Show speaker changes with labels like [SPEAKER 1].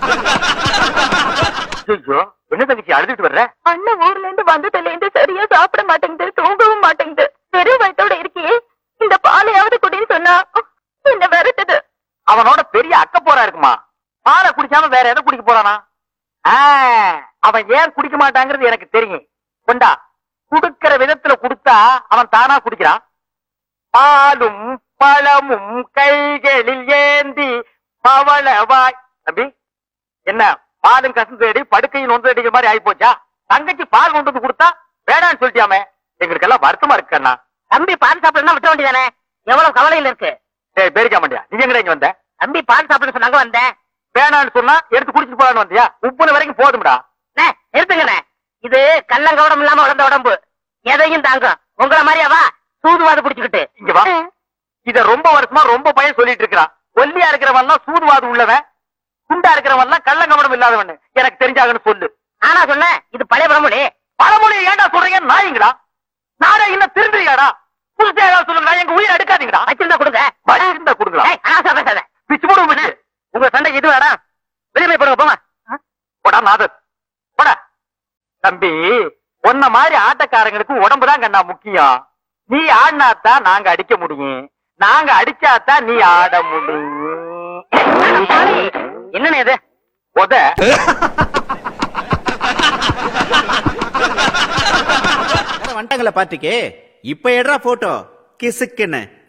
[SPEAKER 1] ஐயோ என்ன தங்கச்சி அழுதுட்டு வர்ற
[SPEAKER 2] அண்ணன் ஊர்ல இருந்து வந்ததுல இருந்து சரியா சாப்பிட மாட்டேங்குது தூங்கவும் மாட்டேங்குது வெறும் வயத்தோட இருக்கியே இந்த பாலையாவது குடின்னு சொன்னா என்ன வருத்துது
[SPEAKER 1] அவனோட பெரிய அக்க போரா இருக்குமா பாலை குடிக்காம வேற எதை குடிக்க போறானா ஆ, அவன் ஏன் குடிக்க மாட்டாங்கிறது எனக்கு தெரியும் கொண்டா குடுக்கிற விதத்துல குடுத்தா அவன் தானா குடிக்கிறான் பாலும் பழமும் கைகளில் ஏந்தி பவளவாய் தம்பி என்ன பாலும் கசந்து படுக்கையும் நொந்து அடிக்கிற மாதிரி ஆயி போச்சா தங்கச்சி பால் கொண்டு வந்து கொடுத்தா வேணான்னு சொல்லிட்டியாமே எங்களுக்கு எல்லாம் வருத்தமா இருக்கு அண்ணா
[SPEAKER 3] தம்பி பால் சாப்பிடணும் விட்ட வேண்டியதானே எவ்வளவு கவலையில இருக்கு
[SPEAKER 1] டேய் பேரிக்க மாட்டியா நீ எங்கடா இங்க வந்த
[SPEAKER 3] தம்பி பால் சாப்பிட சொன்னாங்க வந்தேன்
[SPEAKER 1] வேணான்னு சொன்னா எடுத்து குடிச்சிட்டு போலான்னு வந்தியா உப்புன வரைக்கும் போதும்டா
[SPEAKER 3] அண்ணே, நிறுத்துங்கண்ணே இது கள்ளங்கவடம் இல்லாம வளர்ந்த உடம்பு எதையும் தாங்கும் உங்கள மாதிரியாவா சூதுவாது புடிச்சுக்கிட்டு
[SPEAKER 1] இங்க வா இத ரொம்ப வருஷமா ரொம்ப பையன் சொல்லிட்டு இருக்கிறான் ஒல்லியா இருக்கிறவன் எல்லாம் சூதுவாது உள்ளவன் குண்டா இருக்கிறவன் எல்லாம் கள்ளங்கவடம் இல்லாதவன் எனக்கு தெரிஞ்சாகன்னு சொல்லு
[SPEAKER 3] ஆனா சொன்னேன் இது பழைய பழமொழி
[SPEAKER 1] பழமொழி ஏன்டா சொல்றீங்க நாயிங்கடா நாடா இன்னும் திருந்துறியாடா புதுசா ஏதாவது சொல்லுங்கடா எங்க உயிர் எடுக்காதீங்கடா
[SPEAKER 3] வச்சிருந்தா கொடுங்க
[SPEAKER 1] இருந்தா கொடுங்களா
[SPEAKER 3] ஏய், அனாவசியமா பேசாத
[SPEAKER 1] பிச்சு போடுவோம் பிச்சு
[SPEAKER 3] உங்க சண்டைக்கு இது வேடா வெளியே போய் போடுங்க போங்க
[SPEAKER 1] போடா நாதர் போடா தம்பி உன்ன மாதிரி ஆட்டக்காரங்களுக்கு உடம்பு தான் கண்ணா முக்கியம் நீ ஆடினாத்தான் நாங்க அடிக்க முடியும் நாங்க அடிச்சாதான் நீ ஆட முடியும்
[SPEAKER 3] என்னண்ணே இது
[SPEAKER 1] உத
[SPEAKER 4] வந்துட்டாங்களா பார்ட்டிக்கு இப்ப எடுறா போட்டோ கிசுக்குன்னு